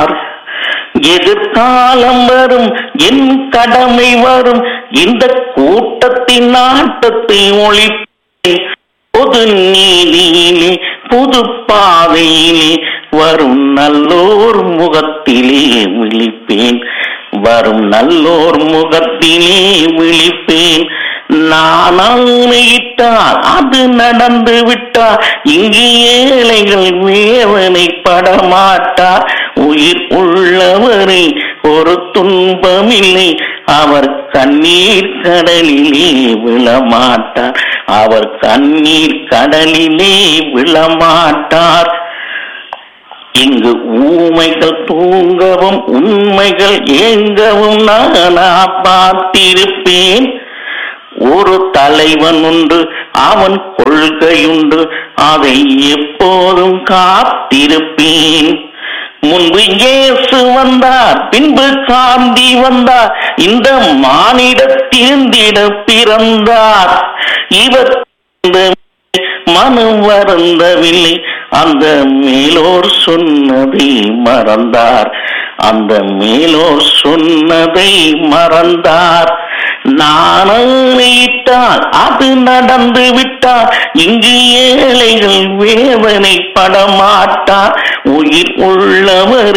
மாட்டார் எதிர்காலம் வரும் என் கடமை வரும் இந்த கூட்டத்தின் நாட்டத்தை ஒழிப்பேன் பொது நீதியிலே புது பாதையிலே வரும் நல்லோர் முகத்திலே விழிப்பேன் வரும் நல்லோர் முகத்திலே விழிப்பேன் நான் ஆணையிட்டால் அது நடந்து விட்டால் இங்கு ஏழைகள் வேதனைப்பட மாட்டார் உயிர் உள்ளவரை ஒரு துன்பமில்லை அவர் கண்ணீர் கடலிலே விழமாட்டார் அவர் கண்ணீர் கடலிலே விழமாட்டார் இங்கு ஊமைகள் தூங்கவும் உண்மைகள் ஏங்கவும் நானா பார்த்திருப்பேன் ஒரு தலைவன் உண்டு அவன் கொள்கையுண்டு அதை எப்போதும் காத்திருப்பேன் முன்பு இயேசு வந்தார் பின்பு காந்தி வந்தார் இந்த மானிட திருந்திட பிறந்தார் இவர் இந்த மனம் வருந்தவில்லை அந்த மேலோர் சொன்னதை மறந்தார் அந்த மேலோர் சொன்னதை மறந்தார் நாணிட்டால் அது நடந்து விட்டால் இங்கு ஏழைகள் வேதனைப்பட மாட்டார் உயிர் உள்ளவர்